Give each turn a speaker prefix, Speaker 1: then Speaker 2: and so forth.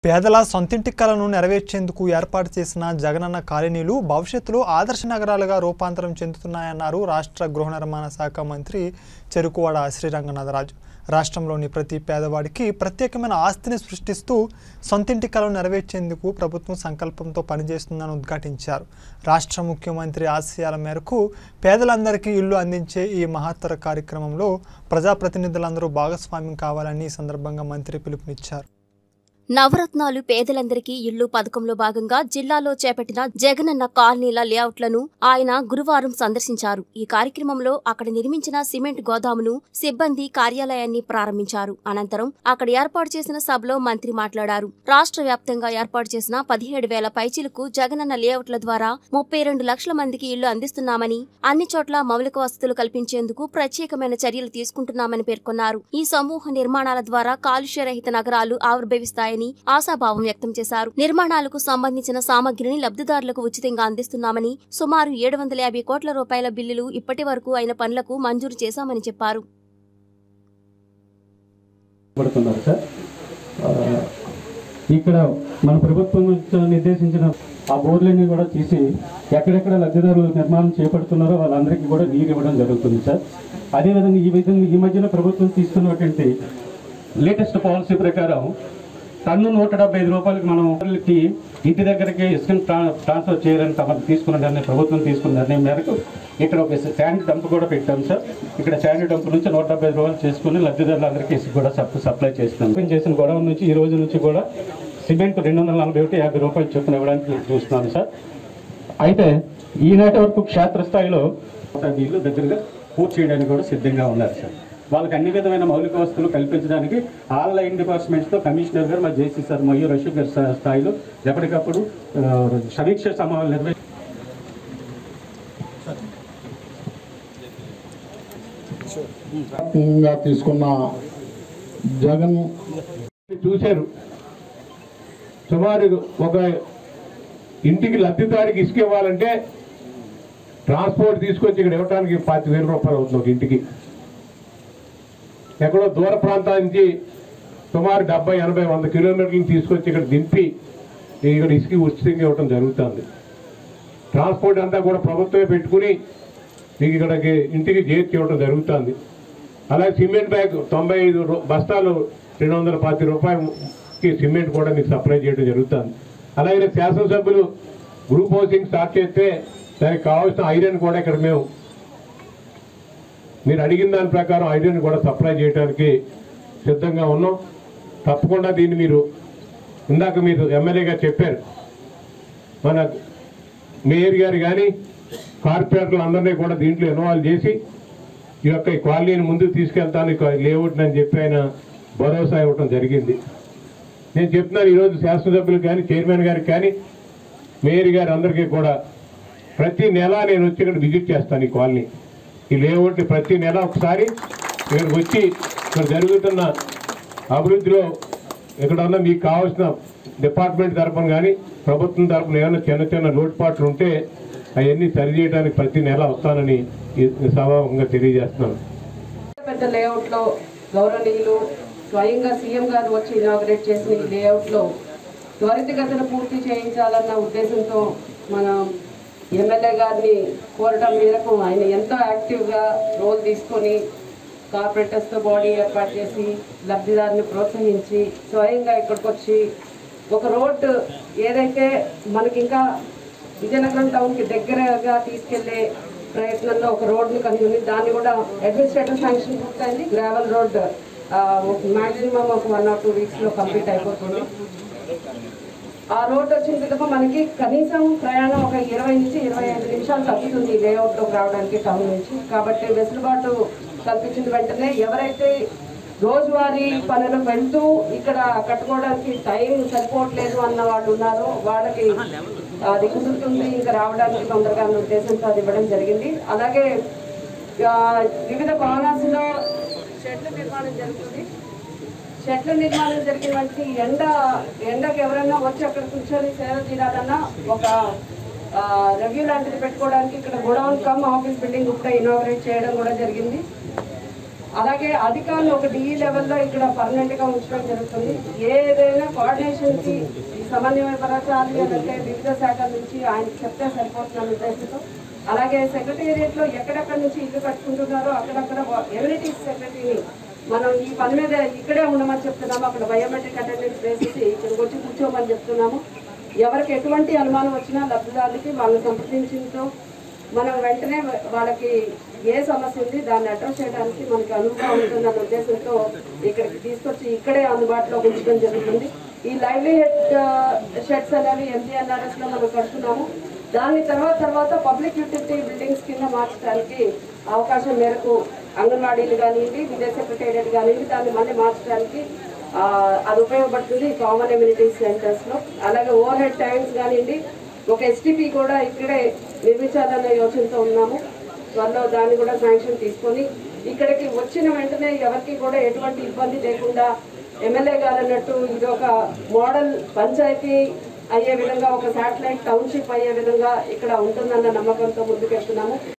Speaker 1: పేదల సొంతింటి కలను నెరవేర్చేందుకు ఏర్పాటు చేసిన జగనన్న కాలనీలు భవిష్యత్తులో ఆదర్శ నగరాలుగా రూపాంతరం చెందుతున్నాయన్నారు రాష్ట్ర గృహ నిర్మాణ శాఖ మంత్రి చెరుకువాడ శ్రీరంగనాథరాజు రాష్ట్రంలోని ప్రతి పేదవాడికి ప్రత్యేకమైన ఆస్తిని సృష్టిస్తూ సొంతింటి కలను నెరవేర్చేందుకు ప్రభుత్వం సంకల్పంతో పనిచేస్తుందని ఉద్ఘాటించారు రాష్ట్ర ముఖ్యమంత్రి ఆశయాల మేరకు పేదలందరికీ ఇల్లు అందించే ఈ మహత్తర కార్యక్రమంలో ప్రజాప్రతినిధులందరూ భాగస్వామ్యం కావాలని ఈ సందర్భంగా మంత్రి పిలుపునిచ్చారు
Speaker 2: నవరత్నాలు పేదలందరికీ ఇళ్లు పథకంలో భాగంగా జిల్లాలో చేపట్టిన జగనన్న కాలనీల లేఅవుట్లను ఆయన గురువారం సందర్శించారు ఈ కార్యక్రమంలో అక్కడ నిర్మించిన సిమెంట్ గోదామును సిబ్బంది కార్యాలయాన్ని ప్రారంభించారు అనంతరం అక్కడ ఏర్పాటు చేసిన సభలో మంత్రి మాట్లాడారు రాష్ట్ర వ్యాప్తంగా ఏర్పాటు చేసిన పదిహేడు వేల పైచీలకు జగనన్న లేఅవుట్ల ద్వారా ముప్పై రెండు లక్షల మందికి ఇళ్లు అందిస్తున్నామని అన్ని చోట్ల మౌలిక వసతులు కల్పించేందుకు ప్రత్యేకమైన చర్యలు తీసుకుంటున్నామని పేర్కొన్నారు ఈ సమూహ నిర్మాణాల ద్వారా కాలుష్యరహిత నగరాలు ఆవిర్భవిస్తాయని ఆశాభావం వ్యక్తం చేశారు నిర్మాణాలకు సంబంధించిన సామగ్రిని లబ్ధిదారులకు ఉచితంగా అందిస్తున్నామని సుమారు ఏడు వందల యాభై కోట్ల రూపాయల బిల్లులు ఇప్పటి వరకు అయిన పనులకు మంజూరు చేశామని చెప్పారు
Speaker 3: పడుతున్నారు సార్ ఆ, ఇక్కడ మన ప్రభుత్వం నిర్దేశించిన ఆ బోర్లన్నీ కూడా తీసి ఎక్కడెక్కడ లబ్ధిదారులు నిర్మాణం చేపడుతున్నారో వాళ్ళందరికీ కూడా నీరు ఇవ్వడం జరుగుతుంది సార్ అదేవిధంగా ఈ విధంగా ఈ మధ్యన ప్రభుత్వం తీసుకున్నటువంటి లేటెస్ట్ పాలసీ ప్రకారం టన్ను నూట డెబ్బై ఐదు రూపాయలకి మనం వాళ్ళకి ఇంటి దగ్గరికి ఇసుకను ట్రా- ట్రాన్స్ఫర్ చేయాలని తమ తీసుకున్న నిర్ణయం ప్రభుత్వం తీసుకున్న నిర్ణయం మేరకు ఇక్కడ ఒక శాండ్ డంప్ కూడా పెట్టాం సార్ ఇక్కడ శాండ్ డంప్ నుంచి నూట డెబ్బై ఐదు రూపాయలు చేసుకుని లబ్ధిదారులందరికీ ఇసుక కూడా సప్ సప్లై చేస్తున్నాం ఓపెన్ చేసిన గొడవ నుంచి ఈ రోజు నుంచి కూడా సిమెంట్ రెండు వందల నలభై ఒకటి యాభై రూపాయలు చొప్పున ఇవ్వడానికి చూస్తున్నాను సార్ అయితే ఈనాటి వరకు క్షేత్రస్థాయిలో వీళ్ళు దగ్గరగా పూర్తి చేయడానికి కూడా సిద్ధంగా ఉన్నారు సార్ వాళ్ళకి అన్ని విధమైన మౌలిక వస్తువులు కల్పించడానికి ఆన్లైన్ డిపార్ట్మెంట్స్తో కమిషనర్ గారు మా జేసీ సార్ మయూర్ అశోక్ గారి స్థా- స్థాయిలో ఎప్పటికప్పుడు ఆ, సమీక్ష సమావేశాలు నిర్వహించి
Speaker 4: గా తీసుకున్న జగన్
Speaker 5: చూశారు సుమారు ఒక ఇంటికి లబ్ధిదారికి ఇసుక ఇవ్వాలంటే ట్రాన్స్పోర్ట్ తీసుకొచ్చి ఇక్కడ ఇవ్వడానికి పాతి వేల రూపాయలు అవుతుంది ఒక ఇంటికి ఎక్కడో దూర ప్రాంతాల నుంచి సుమారు డెబ్బై ఎనభై వంద కిలోమీటర్లు తీసుకొచ్చి ఇక్కడ దింపి ఇక్కడ ఇసుక ఉచితంగా ఇవ్వడం జరుగుతుంది ట్రాన్స్పోర్ట్ అంతా కూడా ప్రభుత్వమే పెట్టుకుని మీకు ఇక్కడికి ఇంటికి చేర్చి ఇవ్వడం జరుగుతుంది అలాగే సిమెంట్ బ్యాగ్ తొంభై ఐదు రూ- బస్తాలు రెండు వందల పాతి రూపాయలకి సిమెంట్ కూడా మీకు సప్లై చేయడం జరుగుతుంది అలాగే శాసనసభ్యులు గ్రూప్ హౌసింగ్ స్టార్ట్ చేస్తే దానికి కావాల్సిన ఐరన్ కూడా ఇక్కడ మేము మీరు అడిగిన దాని ప్రకారం ఐరన్ కూడా సప్లై చేయడానికి సిద్ధంగా ఉన్నాం తప్పకుండా దీన్ని మీరు ఇందాక మీరు ఎమ్మెల్యేగా చెప్పారు మన మేయర్ గారు కానీ కార్పొరేటర్లు అందరినీ కూడా దీంట్లో ఇన్వాల్వ్ చేసి ఈ యొక్క ఈ కాలనీని ముందుకు తీసుకెళ్తానికి లేఅవుట్ అని చెప్పి ఆయన భరోసా ఇవ్వటం జరిగింది నేను చెప్తున్నాను ఈరోజు శాసనసభ్యులు కానీ చైర్మన్ గారికి కానీ మేయర్ గారు అందరికీ కూడా ప్రతి నెల నేను వచ్చి ఇక్కడ విజిట్ చేస్తాను ఈ కాలనీ ఈ లేఅవుట్ని ప్రతి నెల ఒకసారి ఇక్కడికి వచ్చి ఇక్కడ జరుగుతున్న అభివృద్ధిలో ఎక్కడన్నా మీకు కావాల్సిన డిపార్ట్మెంట్ తరపున కానీ ప్రభుత్వం తరపున ఏమైనా చిన్న చిన్న లోటుపాట్లు ఉంటే అవన్నీ సరిచేయడానికి ప్రతి నెల వస్తానని ఈ సభాముఖంగా తెలియజేస్తున్నాను
Speaker 6: పెద్ద లేఅవుట్ లో గౌరవనీయులు స్వయంగా సీఎం గారు వచ్చి ఇనాగ్రేట్ చేసిన ఈ లేఅవుట్ లో త్వరితగతిన పూర్తి చేయించాలన్న ఉద్దేశంతో మన ఎమ్మెల్యే గారిని కోరటం మేరకు ఆయన ఎంతో యాక్టివ్ గా రోల్ తీసుకొని కార్పొరేటర్స్ తో బాడీ ఏర్పాటు చేసి లబ్ధిదారుని ప్రోత్సహించి స్వయంగా ఇక్కడికి వచ్చి ఒక రోడ్ ఏదైతే మనకి ఇంకా విజయనగరం టౌన్ కి దగ్గరగా తీసుకెళ్లే ప్రయత్నంలో ఒక రోడ్ని కనుగొని దాన్ని కూడా అడ్మినిస్ట్రేటివ్ శాంక్షన్ పూర్తయింది గ్రావెల్ రోడ్ మాక్సిమం ఒక వన్ ఆర్ టూ వీక్స్ లో కంప్లీట్ అయిపోతుంది ఆ రోడ్ వచ్చిన పిదప మనకి కనీసం ప్రయాణం ఒక ఇరవై నుంచి ఇరవై ఐదు నిమిషాలు తగ్గుతుంది లేఅవుట్ లోకి రావడానికి టౌన్ నుంచి కాబట్టి వెసులుబాటు కల్పించిన వెంటనే ఎవరైతే రోజువారీ పనులకు వెళ్తూ ఇక్కడ కట్టుకోవడానికి టైం సరిపోవట్లేదు అన్న వాళ్ళు ఉన్నారో వాళ్ళకి అది కుదురుతుంది ఇంకా రావడానికి తొందరగా అన్న ఉద్దేశంతో అది ఇవ్వడం జరిగింది అలాగే ఆ, వివిధ కార్నర్స్ లో షెడ్ల నిర్మాణం జరుగుతుంది షెడ్ల నిర్మాణం జరిగిన వాటికి ఎండ ఎండకి ఎవరైనా వచ్చి అక్కడ కూర్చొని సేవ తీరాలన్నా ఒక రివ్యూ లాంటిది పెట్టుకోవడానికి ఇక్కడ గోడౌన్ కమ్ ఆఫీస్ బిల్డింగ్ కూడా ఇనాగ్రేట్ చేయడం కూడా జరిగింది అలాగే అధికారులు ఒక డిఈ లెవెల్లో ఇక్కడ పర్మనెంట్ గా ఉంచడం జరుగుతుంది ఏదైనా కోఆర్డినేషన్ కి సమన్వయపరచాలి అని అంటే వివిధ శాఖల నుంచి ఆయనకి చెప్తే సరిపోతున్న ఉద్దేశంతో అలాగే సెక్రటేరియట్ లో ఎక్కడెక్కడ నుంచి ఇల్లు కట్టుకుంటున్నారో అక్కడక్కడ ఎమ్యూనిటీస్ సెక్రటరీని మనం ఈ పని మీద ఇక్కడే ఉండమని చెప్తున్నాము అక్కడ బయోమెట్రిక్ అటెండెన్స్ వేసేసి ఇక్కడికి వచ్చి కూర్చోమని చెప్తున్నాము ఎవరికి ఎటువంటి అనుమానం వచ్చినా లబ్ధిదారులకి వాళ్ళని సంప్రదించడంతో మనం వెంటనే వాళ్ళకి ఏ సమస్య ఉంది దాన్ని అడ్రస్ చేయడానికి మనకి అనువుగా ఉంటుందన్న ఉద్దేశంతో ఇక్కడికి తీసుకొచ్చి ఇక్కడే అందుబాటులో ఉంచడం జరుగుతుంది ఈ లైవ్లీహుడ్ షెడ్స్ అనేవి ఎంజీఎన్ఆర్ఎస్ లో మనం కడుతున్నాము దాని తర్వాత తర్వాత పబ్లిక్ యూటిలిటీ బిల్డింగ్స్ కింద మార్చడానికి అవకాశం మేరకు అంగన్వాడీలు కానివ్వండి విదేశ సెక్రటేరియట్ కానివ్వండి దాన్ని మళ్ళీ మార్చడానికి ఆ, అది ఉపయోగపడుతుంది కామన్ ఎమ్యూనిటీస్ సెంటర్స్ లో అలాగే ఓవర్ హెడ్ ట్యాంక్స్ కానివ్వండి ఒక ఎస్టీపీ కూడా ఇక్కడే నిర్మించాలనే యోచనతో ఉన్నాము త్వరలో దాన్ని కూడా శాంక్షన్ తీసుకొని ఇక్కడికి వచ్చిన వెంటనే ఎవరికి కూడా ఎటువంటి ఇబ్బంది లేకుండా ఎమ్మెల్యే గారు అన్నట్టు ఇది ఒక మోడల్ పంచాయతీ అయ్యే విధంగా ఒక శాటిలైట్ టౌన్షిప్ అయ్యే విధంగా ఇక్కడ ఉంటుందన్న నమ్మకంతో ముందుకెళ్తున్నాము